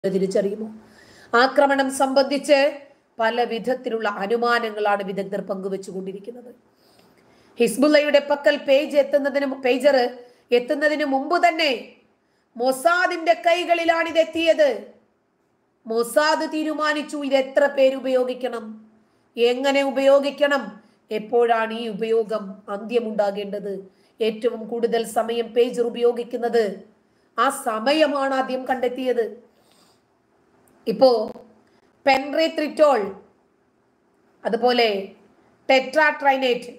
തിരിച്ചറിയുമോ ആക്രമണം സംബന്ധിച്ച് പല വിധത്തിലുള്ള അനുമാനങ്ങളാണ് വിദഗ്ധർ പങ്കുവെച്ചുകൊണ്ടിരിക്കുന്നത് ഹിസ്ബുള്ളയുടെ പക്കൽ പേജ് എത്തുന്നതിന് പേജർ എത്തുന്നതിന് മുമ്പ് തന്നെ മൊസാദിന്റെ കൈകളിലാണ് ഇത് എത്തിയത് മൊസാദ് തീരുമാനിച്ചു ഇത് എത്ര പേര് ഉപയോഗിക്കണം എങ്ങനെ ഉപയോഗിക്കണം എപ്പോഴാണ് ഈ ഉപയോഗം അന്ത്യമുണ്ടാകേണ്ടത് ഏറ്റവും കൂടുതൽ സമയം പേജർ ഉപയോഗിക്കുന്നത് ആ സമയമാണ് ആദ്യം കണ്ടെത്തിയത് ഇപ്പോ പെൻറിത്രിറ്റോൾ അതുപോലെ tetranitrate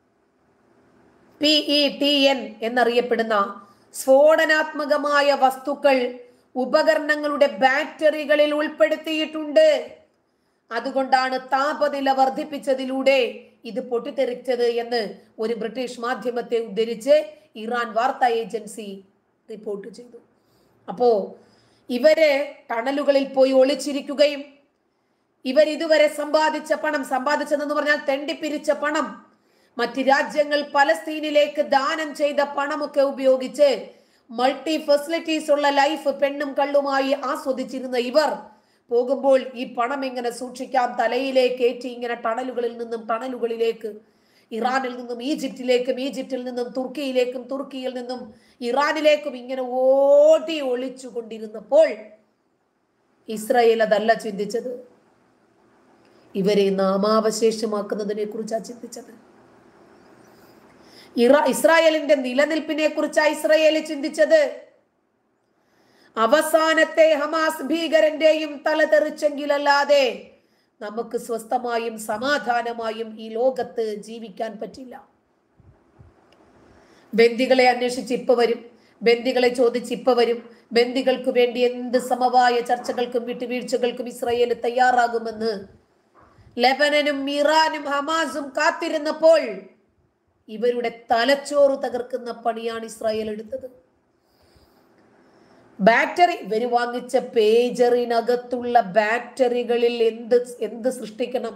P E T N എന്നറിയപ്പെടുന്ന സ്ഫോടനാത്മകമായ വസ്തുക്കൾ ഉപകരണങ്ങളുടെ ബാറ്ററികളിൽ ഉൾപ്പെടുത്തിയിട്ടുണ്ട് അതുകൊണ്ടാണ് താപനില വർദ്ധിപ്പിച്ചതിലൂടെ ഇത് പൊട്ടിത്തെറിച്ചത് എന്ന് ഒരു ബ്രിട്ടീഷ് മാധ്യമത്തെ ഉദ്ധരിച്ച് ഇറാൻ വാർത്താ ഏജൻസി റിപ്പോർട്ട് ചെയ്തു അപ്പോ ഇവര് ടണലുകളിൽ പോയി ഒളിച്ചിരിക്കുകയും ഇവർ ഇതുവരെ സമ്പാദിച്ച പണം സമ്പാദിച്ചതെന്ന് പറഞ്ഞാൽ തെണ്ടിപ്പിരിച്ച പണം മറ്റ് രാജ്യങ്ങൾ പലസ്തീനിലേക്ക് ദാനം ചെയ്ത പണമൊക്കെ ഉപയോഗിച്ച് മൾട്ടി ഫെസിലിറ്റീസ് ഉള്ള ലൈഫ് പെണ്ണും കള്ളുമായി ആസ്വദിച്ചിരുന്ന ഇവർ പോകുമ്പോൾ ഈ പണം ഇങ്ങനെ സൂക്ഷിക്കാം തലയിലേക്ക് ഏറ്റി ഇങ്ങനെ ടണലുകളിൽ നിന്നും ടണലുകളിലേക്ക് ഇറാനിൽ നിന്നും ഈജിപ്തിലേക്കും ഈജിപ്തിൽ നിന്നും തുർക്കിയിലേക്കും തുർക്കിയിൽ നിന്നും ഇറാനിലേക്കും ഇങ്ങനെ ഓടി ഒളിച്ചു കൊണ്ടിരുന്നപ്പോൾ ഇസ്രായേൽ അതല്ല ചിന്തിച്ചത് ഇവരെ നാമാവശേഷമാക്കുന്നതിനെ കുറിച്ചാണ് ചിന്തിച്ചത് ഇറ ഇസ്രായേലിന്റെ നിലനിൽപ്പിനെ കുറിച്ചാണ് ഇസ്രായേൽ ചിന്തിച്ചത് അവസാനത്തെ ഹമാസ് ഭീകരന്റെയും തല തെറിച്ചെങ്കിലല്ലാതെ നമുക്ക് സ്വസ്ഥമായും സമാധാനമായും ഈ ലോകത്ത് ജീവിക്കാൻ പറ്റില്ല ബന്ദികളെ അന്വേഷിച്ച് ഇപ്പൊ വരും ബന്ദികളെ ചോദിച്ച് ഇപ്പൊ വരും ബന്ദികൾക്ക് വേണ്ടി എന്ത് സമവായ ചർച്ചകൾക്കും വിട്ടുവീഴ്ചകൾക്കും ഇസ്രായേൽ തയ്യാറാകുമെന്ന് ലെബനനും ഇറാനും ഹമാസും കാത്തിരുന്നപ്പോൾ ഇവരുടെ തലച്ചോറ് തകർക്കുന്ന പണിയാണ് ഇസ്രായേൽ എടുത്തത് ബാറ്ററി ഇവര് വാങ്ങിച്ച പേജറിനകത്തുള്ള ബാറ്ററികളിൽ എന്ത് എന്ത് സൃഷ്ടിക്കണം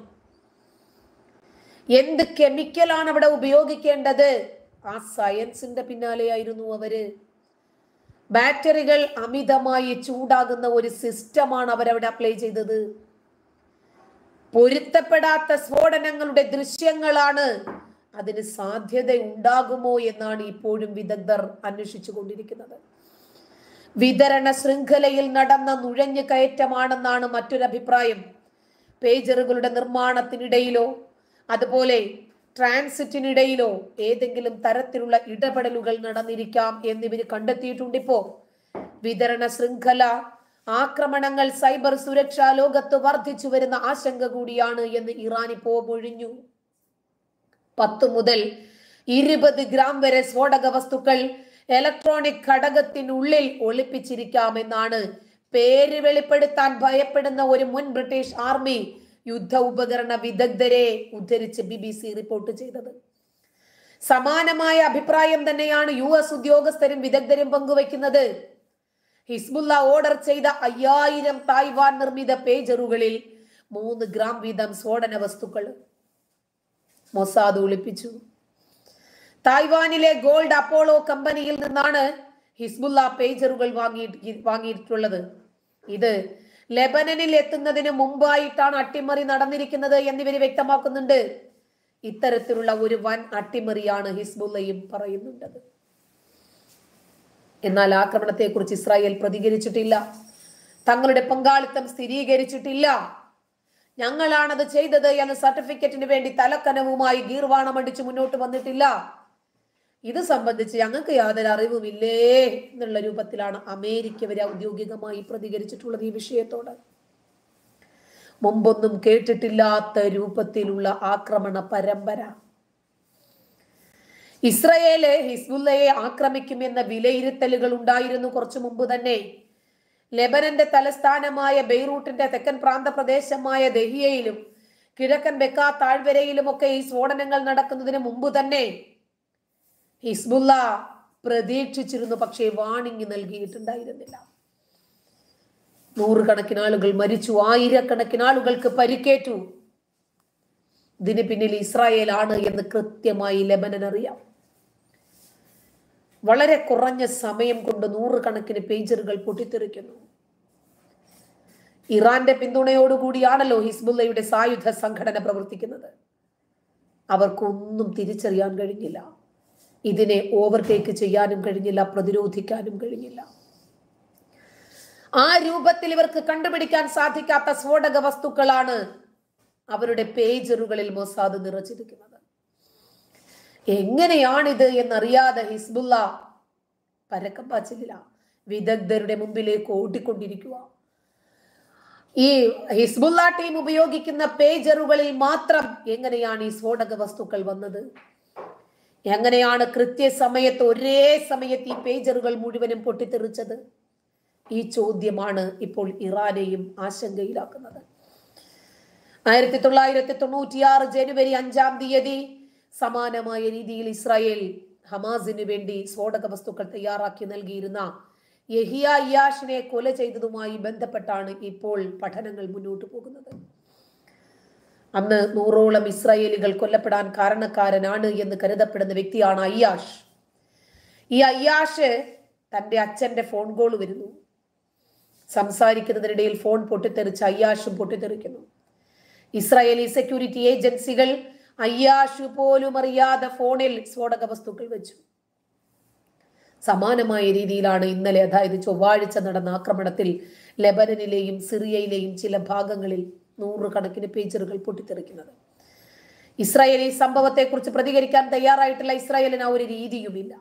എന്ത് കെമിക്കലാണ് അവിടെ ഉപയോഗിക്കേണ്ടത് ആ സയൻസിന്റെ പിന്നാലെയായിരുന്നു അവര് ബാറ്ററികൾ അമിതമായി ചൂടാകുന്ന ഒരു സിസ്റ്റമാണ് അവരവിടെ അപ്ലൈ ചെയ്തത് പൊരുത്തപ്പെടാത്ത സ്ഫോടനങ്ങളുടെ ദൃശ്യങ്ങളാണ് അതിന് സാധ്യത ഉണ്ടാകുമോ എന്നാണ് ഇപ്പോഴും വിദഗ്ധർ അന്വേഷിച്ചു കൊണ്ടിരിക്കുന്നത് വിതരണ ശൃംഖലയിൽ നടന്ന നുഴഞ്ഞു കയറ്റമാണെന്നാണ് മറ്റൊരു അഭിപ്രായം പേജറുകളുടെ നിർമ്മാണത്തിനിടയിലോ അതുപോലെ ട്രാൻസിറ്റിനിടയിലോ ഏതെങ്കിലും തരത്തിലുള്ള ഇടപെടലുകൾ നടന്നിരിക്കാം എന്നിവർ കണ്ടെത്തിയിട്ടുണ്ട് ഇപ്പോ വിതരണ ശൃംഖല ആക്രമണങ്ങൾ സൈബർ സുരക്ഷാ ലോകത്ത് വർദ്ധിച്ചു വരുന്ന ആശങ്ക കൂടിയാണ് എന്ന് ഇറാൻ ഇപ്പോ മൊഴിഞ്ഞു പത്ത് മുതൽ ഇരുപത് ഗ്രാം വരെ സ്ഫോടക വസ്തുക്കൾ ഇലക്ട്രോണിക് ഘടകത്തിനുള്ളിൽ ഒളിപ്പിച്ചിരിക്കാമെന്നാണ് പേര് വെളിപ്പെടുത്താൻ ഭയപ്പെടുന്ന ഒരു മുൻ ബ്രിട്ടീഷ് ആർമി യുദ്ധ ഉപകരണ വിദഗ്ധരെ ഉദ്ധരിച്ച് ബി ബി സി റിപ്പോർട്ട് ചെയ്തത് സമാനമായ അഭിപ്രായം തന്നെയാണ് യു എസ് ഉദ്യോഗസ്ഥരും വിദഗ്ധരും പങ്കുവയ്ക്കുന്നത് ഹിസ്ബുല്ല ഓർഡർ ചെയ്ത അയ്യായിരം തായ്വാൻ നിർമ്മിത പേജറുകളിൽ മൂന്ന് ഗ്രാം വീതം സ്ഫോടന വസ്തുക്കൾ മൊസാദ് ഒളിപ്പിച്ചു തായ്വാനിലെ ഗോൾഡ് അപ്പോളോ കമ്പനിയിൽ നിന്നാണ് ഹിസ്ബുല്ല പേജറുകൾ വാങ്ങി വാങ്ങിയിട്ടുള്ളത് ഇത് ലെബനനിൽ എത്തുന്നതിന് മുമ്പായിട്ടാണ് അട്ടിമറി നടന്നിരിക്കുന്നത് എന്നിവര് വ്യക്തമാക്കുന്നുണ്ട് ഇത്തരത്തിലുള്ള ഒരു വൻ അട്ടിമറിയാണ് ഹിസ്ബുല്ലയും പറയുന്നുണ്ടത് എന്നാൽ ആക്രമണത്തെക്കുറിച്ച് ഇസ്രായേൽ പ്രതികരിച്ചിട്ടില്ല തങ്ങളുടെ പങ്കാളിത്തം സ്ഥിരീകരിച്ചിട്ടില്ല ഞങ്ങളാണത് ചെയ്തത് എന്ന സർട്ടിഫിക്കറ്റിന് വേണ്ടി തലക്കനവുമായി ഗീർവാണം അടിച്ച് മുന്നോട്ട് വന്നിട്ടില്ല ഇത് സംബന്ധിച്ച് ഞങ്ങൾക്ക് യാതൊരു അറിവുമില്ലേ എന്നുള്ള രൂപത്തിലാണ് അമേരിക്ക വരെ ഔദ്യോഗികമായി പ്രതികരിച്ചിട്ടുള്ളത് ഈ വിഷയത്തോട് മുമ്പൊന്നും കേട്ടിട്ടില്ലാത്ത രൂപത്തിലുള്ള ആക്രമണ പരമ്പര ഇസ്രയേല് ഹിസ്ബുല്ലയെ ആക്രമിക്കുമെന്ന വിലയിരുത്തലുകൾ ഉണ്ടായിരുന്നു കുറച്ചു മുമ്പ് തന്നെ ലെബനന്റെ തലസ്ഥാനമായ ബെയ്റൂട്ടിന്റെ തെക്കൻ പ്രാന്തപ്രദേശമായ ദഹിയയിലും കിഴക്കൻ ബെക്ക താഴ്വരയിലുമൊക്കെ ഈ സ്ഫോടനങ്ങൾ നടക്കുന്നതിന് മുമ്പ് തന്നെ ഹിസ്ബുല്ല പ്രതീക്ഷിച്ചിരുന്നു പക്ഷേ വാണിംഗ് നൽകിയിട്ടുണ്ടായിരുന്നില്ല നൂറുകണക്കിന് ആളുകൾ മരിച്ചു ആയിരക്കണക്കിന് ആളുകൾക്ക് പരിക്കേറ്റു ഇതിന് പിന്നിൽ ഇസ്രായേൽ ആണ് എന്ന് കൃത്യമായി ലെബനൻ അറിയാം വളരെ കുറഞ്ഞ സമയം കൊണ്ട് നൂറുകണക്കിന് പേജറുകൾ പൊട്ടിത്തെറിക്കുന്നു ഇറാന്റെ പിന്തുണയോടുകൂടിയാണല്ലോ ഹിസ്ബുല്ലയുടെ സായുധ സംഘടന പ്രവർത്തിക്കുന്നത് അവർക്കൊന്നും തിരിച്ചറിയാൻ കഴിഞ്ഞില്ല ഇതിനെ ഓവർടേക്ക് ചെയ്യാനും കഴിഞ്ഞില്ല പ്രതിരോധിക്കാനും കഴിഞ്ഞില്ല ആ രൂപത്തിൽ ഇവർക്ക് കണ്ടുപിടിക്കാൻ സാധിക്കാത്ത സ്ഫോടക വസ്തുക്കളാണ് അവരുടെ പേജറുകളിൽ മൊസാദ് നിറച്ചിരിക്കുന്നത് എങ്ങനെയാണിത് എന്നറിയാതെ ഹിസ്ബുല്ല പരക്കം പാച്ചില്ല വിദഗ്ധരുടെ മുമ്പിലേക്ക് ഓടിക്കൊണ്ടിരിക്കുക ഈ ഹിസ്ബുല്ല ടീം ഉപയോഗിക്കുന്ന പേജറുകളിൽ മാത്രം എങ്ങനെയാണ് ഈ സ്ഫോടക വസ്തുക്കൾ വന്നത് എങ്ങനെയാണ് കൃത്യസമയത്ത് ഒരേ സമയത്ത് ഈ പേജറുകൾ മുഴുവനും പൊട്ടിത്തെറിച്ചത് ഈ ചോദ്യമാണ് ഇപ്പോൾ ഇറാനെയും ആശങ്കയിലാക്കുന്നത് ആയിരത്തി തൊള്ളായിരത്തി തൊണ്ണൂറ്റിയാറ് ജനുവരി അഞ്ചാം തീയതി സമാനമായ രീതിയിൽ ഇസ്രായേൽ ഹമാസിന് വേണ്ടി സ്ഫോടക വസ്തുക്കൾ തയ്യാറാക്കി നൽകിയിരുന്ന യഹിയ ഇയാഷിനെ കൊല ചെയ്തതുമായി ബന്ധപ്പെട്ടാണ് ഇപ്പോൾ പഠനങ്ങൾ മുന്നോട്ട് പോകുന്നത് അന്ന് നൂറോളം ഇസ്രായേലികൾ കൊല്ലപ്പെടാൻ കാരണക്കാരനാണ് എന്ന് കരുതപ്പെടുന്ന വ്യക്തിയാണ് അയ്യാഷ് ഈ അയ്യാഷ് തന്റെ അച്ഛന്റെ ഫോൺ കോൾ വരുന്നു സംസാരിക്കുന്നതിനിടയിൽ ഫോൺ പൊട്ടിത്തെറിച്ച് അയ്യാഷും പൊട്ടിത്തെറിക്കുന്നു ഇസ്രായേലി സെക്യൂരിറ്റി ഏജൻസികൾ അയ്യാഷു പോലും അറിയാതെ ഫോണിൽ സ്ഫോടക വസ്തുക്കൾ വെച്ചു സമാനമായ രീതിയിലാണ് ഇന്നലെ അതായത് ചൊവ്വാഴ്ച നടന്ന ആക്രമണത്തിൽ ലെബനനിലെയും സിറിയയിലെയും ചില ഭാഗങ്ങളിൽ നൂറുകണക്കിന് പേജറുകൾ പൊട്ടിത്തെറിക്കുന്നത് ഇസ്രായേൽ ഈ സംഭവത്തെക്കുറിച്ച് പ്രതികരിക്കാൻ തയ്യാറായിട്ടുള്ള ഇസ്രായേലിന് ആ ഒരു രീതിയുമില്ല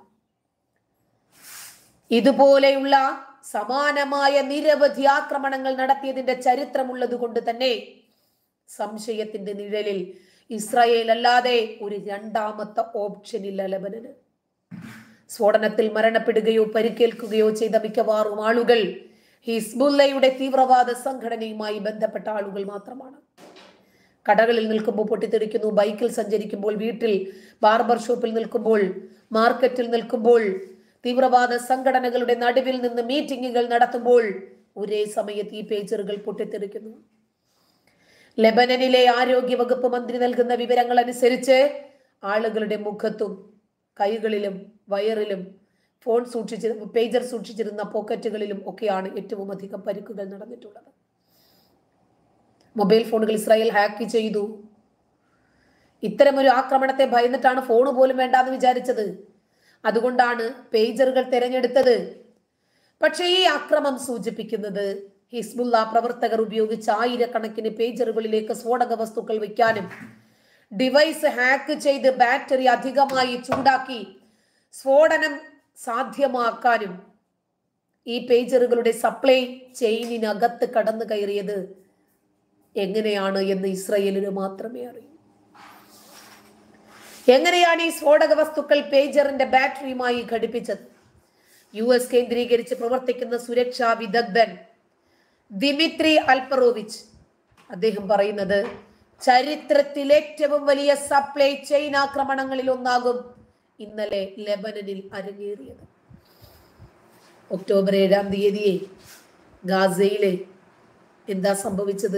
ഇതുപോലെയുള്ള സമാനമായ നിരവധി ആക്രമണങ്ങൾ നടത്തിയതിന്റെ ചരിത്രമുള്ളത് കൊണ്ട് തന്നെ സംശയത്തിന്റെ നിഴലിൽ ഇസ്രായേൽ അല്ലാതെ ഒരു രണ്ടാമത്തെ ഓപ്ഷൻ ഇല്ല ലബനന് സ്ഫോടനത്തിൽ മരണപ്പെടുകയോ പരിക്കേൽക്കുകയോ ചെയ്ത മിക്കവാറും ആളുകൾ ഹിസ്ബുല്ലയുടെ തീവ്രവാദ സംഘടനയുമായി ബന്ധപ്പെട്ട ആളുകൾ മാത്രമാണ് കടകളിൽ നിൽക്കുമ്പോൾ പൊട്ടിത്തെറിക്കുന്നു ബൈക്കിൽ സഞ്ചരിക്കുമ്പോൾ വീട്ടിൽ ബാർബർ ഷോപ്പിൽ നിൽക്കുമ്പോൾ മാർക്കറ്റിൽ നിൽക്കുമ്പോൾ തീവ്രവാദ സംഘടനകളുടെ നടുവിൽ നിന്ന് മീറ്റിംഗുകൾ നടത്തുമ്പോൾ ഒരേ സമയത്ത് ഈ പേജറുകൾ പൊട്ടിത്തെറിക്കുന്നു ലെബനനിലെ ആരോഗ്യ വകുപ്പ് മന്ത്രി നൽകുന്ന വിവരങ്ങൾ അനുസരിച്ച് ആളുകളുടെ മുഖത്തും കൈകളിലും വയറിലും ഫോൺ സൂക്ഷിച്ചി പേജർ സൂക്ഷിച്ചിരുന്ന പോക്കറ്റുകളിലും ഒക്കെയാണ് ഏറ്റവും അധികം പരിക്കുകൾ നടന്നിട്ടുള്ളത് മൊബൈൽ ഫോണുകൾ ഇസ്രായേൽ ഹാക്ക് ചെയ്തു ഇത്തരമൊരു ആക്രമണത്തെ ഭയന്നിട്ടാണ് ഫോൺ പോലും വേണ്ടാന്ന് വിചാരിച്ചത് അതുകൊണ്ടാണ് പേജറുകൾ തിരഞ്ഞെടുത്തത് പക്ഷേ ഈ ആക്രമം സൂചിപ്പിക്കുന്നത് ഹിസ്ബുള്ള പ്രവർത്തകർ ഉപയോഗിച്ച ആയിരക്കണക്കിന് പേജറുകളിലേക്ക് സ്ഫോടക വസ്തുക്കൾ വയ്ക്കാനും ഡിവൈസ് ഹാക്ക് ചെയ്ത് ബാറ്ററി അധികമായി ചൂടാക്കി സ്ഫോടനം സാധ്യമാക്കാനും ഈ പേജറുകളുടെ സപ്ലൈ ചെയിനിനകത്ത് കടന്നു കയറിയത് എങ്ങനെയാണ് എന്ന് ഇസ്രയേലിന് മാത്രമേ അറിയൂ എങ്ങനെയാണ് ഈ സ്ഫോടക വസ്തുക്കൾ പേജറിന്റെ ബാറ്ററിയുമായി ഘടിപ്പിച്ചത് യു എസ് കേന്ദ്രീകരിച്ച് പ്രവർത്തിക്കുന്ന സുരക്ഷാ വിദഗ്ധൻ ദിമിത്രി അൽപ്പറോവിച്ച് അദ്ദേഹം പറയുന്നത് ചരിത്രത്തിൽ ഏറ്റവും വലിയ സപ്ലൈ ചെയിൻ ആക്രമണങ്ങളിൽ ഒന്നാകും ഇന്നലെ ലെബനനിൽ അരങ്ങേറിയത് ഒക്ടോബർ ഏഴാം തീയതിയെ ഗാസയിലെ എന്താ സംഭവിച്ചത്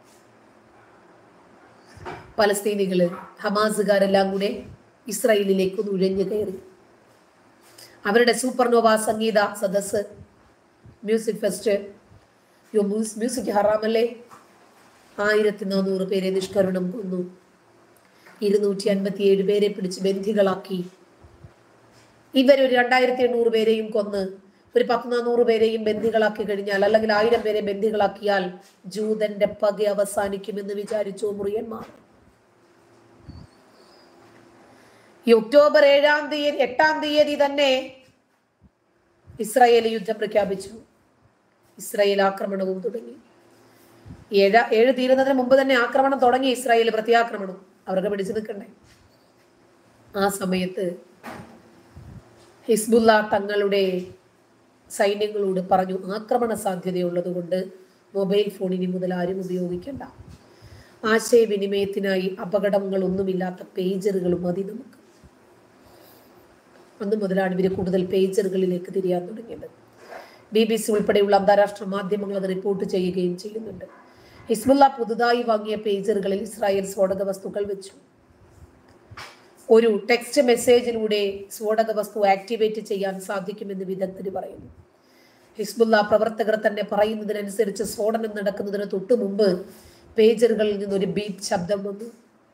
പലസ്തീനികള് ഹമാസുകാരെല്ലാം കൂടെ ഇസ്രായേലിലേക്ക് നുഴഞ്ഞു കയറി അവരുടെ സൂപ്പർനോവ സംഗീത സദസ് മ്യൂസിക് ഫെസ്റ്റ് യോ മ്യൂസ് മ്യൂസിക് ഹറാമല്ലേ ആയിരത്തി നാനൂറ് പേരെ നിഷ്കരുണം കൊന്നു ഇരുന്നൂറ്റി അൻപത്തിയേഴ് പേരെ പിടിച്ച് ബന്ധികളാക്കി ഇവരൊരു രണ്ടായിരത്തി എണ്ണൂറ് പേരെയും കൊന്ന് ഒരു പത്ത് നാനൂറ് പേരെയും ബന്ധികളാക്കി കഴിഞ്ഞാൽ അല്ലെങ്കിൽ ആയിരം പേരെ ബന്ധികളാക്കിയാൽ ജൂതന്റെ പക അവസാനിക്കുമെന്ന് വിചാരിച്ചു മുറിയന്മാർ ഈ ഒക്ടോബർ ഏഴാം തീയതി എട്ടാം തീയതി തന്നെ ഇസ്രായേൽ യുദ്ധം പ്രഖ്യാപിച്ചു ഇസ്രായേൽ ആക്രമണവും തുടങ്ങി ഏഴ ഏഴ് തീരുന്നതിന് മുമ്പ് തന്നെ ആക്രമണം തുടങ്ങി ഇസ്രായേൽ പ്രത്യാക്രമണം അവർക്ക് പിടിച്ചു നിൽക്കണ്ടേ ആ സമയത്ത് ഹിസ്ബുല്ല തങ്ങളുടെ സൈന്യങ്ങളോട് പറഞ്ഞു ആക്രമണ സാധ്യതയുള്ളത് കൊണ്ട് മൊബൈൽ ഫോൺ ഇനി മുതൽ ആരും ഉപയോഗിക്കണ്ട ആശയവിനിമയത്തിനായി അപകടങ്ങളൊന്നുമില്ലാത്ത പേജറുകൾ മതി നമുക്ക് അന്ന് മുതലാണ് ഇവർ കൂടുതൽ പേജറുകളിലേക്ക് തിരിയാൻ തുടങ്ങിയത് ബി ബി സി ഉൾപ്പെടെയുള്ള അന്താരാഷ്ട്ര മാധ്യമങ്ങൾ അത് റിപ്പോർട്ട് ചെയ്യുകയും ചെയ്യുന്നുണ്ട് ഹിസ്ബുല്ല പുതുതായി വാങ്ങിയ പേജറുകളിൽ ഇസ്രായേൽ സ്ഫോടക വസ്തുക്കൾ വെച്ചു ഒരു ടെക്സ്റ്റ് മെസ്സേജിലൂടെ സ്ഫോടക വസ്തു ആക്ടിവേറ്റ് ചെയ്യാൻ സാധിക്കുമെന്ന് വിദഗ്ധർ പറയുന്നു ഹിസ്ബുല്ല പ്രവർത്തകർ തന്നെ പറയുന്നതിനനുസരിച്ച് സ്ഫോടനം നടക്കുന്നതിന് തൊട്ടു മുമ്പ് പേജറുകളിൽ നിന്നൊരു ബീപ് ശബ്ദം വന്നു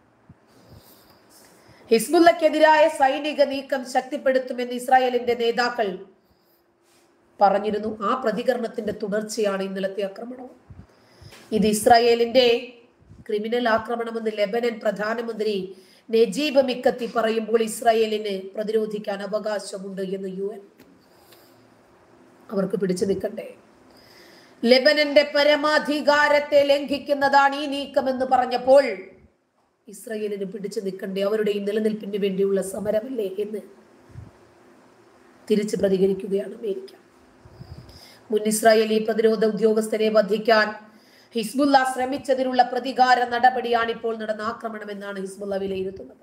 ഹിസ്ബുല്ലക്കെതിരായ സൈനിക നീക്കം ശക്തിപ്പെടുത്തുമെന്ന് ഇസ്രായേലിന്റെ നേതാക്കൾ പറഞ്ഞിരുന്നു ആ പ്രതികരണത്തിന്റെ തുടർച്ചയാണ് ഇന്നലത്തെ ആക്രമണം ഇത് ഇസ്രായേലിന്റെ ക്രിമിനൽ ആക്രമണമെന്ന് ലെബനൻ പ്രധാനമന്ത്രി നജീബ് മിക്കത്തി പറയുമ്പോൾ ഇസ്രായേലിന് പ്രതിരോധിക്കാൻ അവകാശമുണ്ട് എന്ന് യു എൻ അവർക്ക് പിടിച്ചു നിൽക്കട്ടെ ലെബനന്റെ പരമാധികാരത്തെ ലംഘിക്കുന്നതാണ് ഈ നീക്കമെന്ന് പറഞ്ഞപ്പോൾ ഇസ്രായേലിന് പിടിച്ചു നിൽക്കണ്ടേ അവരുടെ ഈ നിലനിൽപ്പിന് വേണ്ടിയുള്ള സമരമല്ലേ എന്ന് തിരിച്ച് പ്രതികരിക്കുകയാണ് അമേരിക്ക മുൻ ഇസ്രായേലി പ്രതിരോധ ഉദ്യോഗസ്ഥരെ വധിക്കാൻ ഹിസ്ബുല്ല ശ്രമിച്ചതിനുള്ള പ്രതികാര നടപടിയാണ് ഇപ്പോൾ നടന്ന ആക്രമണം എന്നാണ് ഹിസ്ബുല്ല വിലയിരുത്തുന്നത്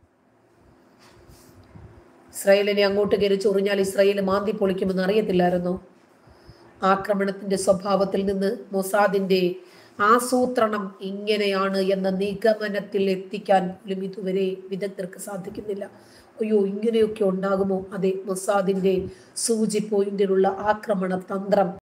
ഇസ്രായേലിനെ അങ്ങോട്ട് കയറി ചൊറിഞ്ഞാൽ ഇസ്രായേൽ മാന്തി പൊളിക്കുമെന്ന് അറിയത്തില്ലായിരുന്നോ ആക്രമണത്തിന്റെ സ്വഭാവത്തിൽ നിന്ന് മൊസാദിന്റെ ആസൂത്രണം ഇങ്ങനെയാണ് എന്ന നിഗമനത്തിൽ എത്തിക്കാൻ പോലും ഇതുവരെ വിദഗ്ധർക്ക് സാധിക്കുന്നില്ല അയ്യോ ഇങ്ങനെയൊക്കെ ഉണ്ടാകുമോ അതെ മൊസാദിന്റെ സൂചി പോയിന്റിലുള്ള ആക്രമണ തന്ത്രം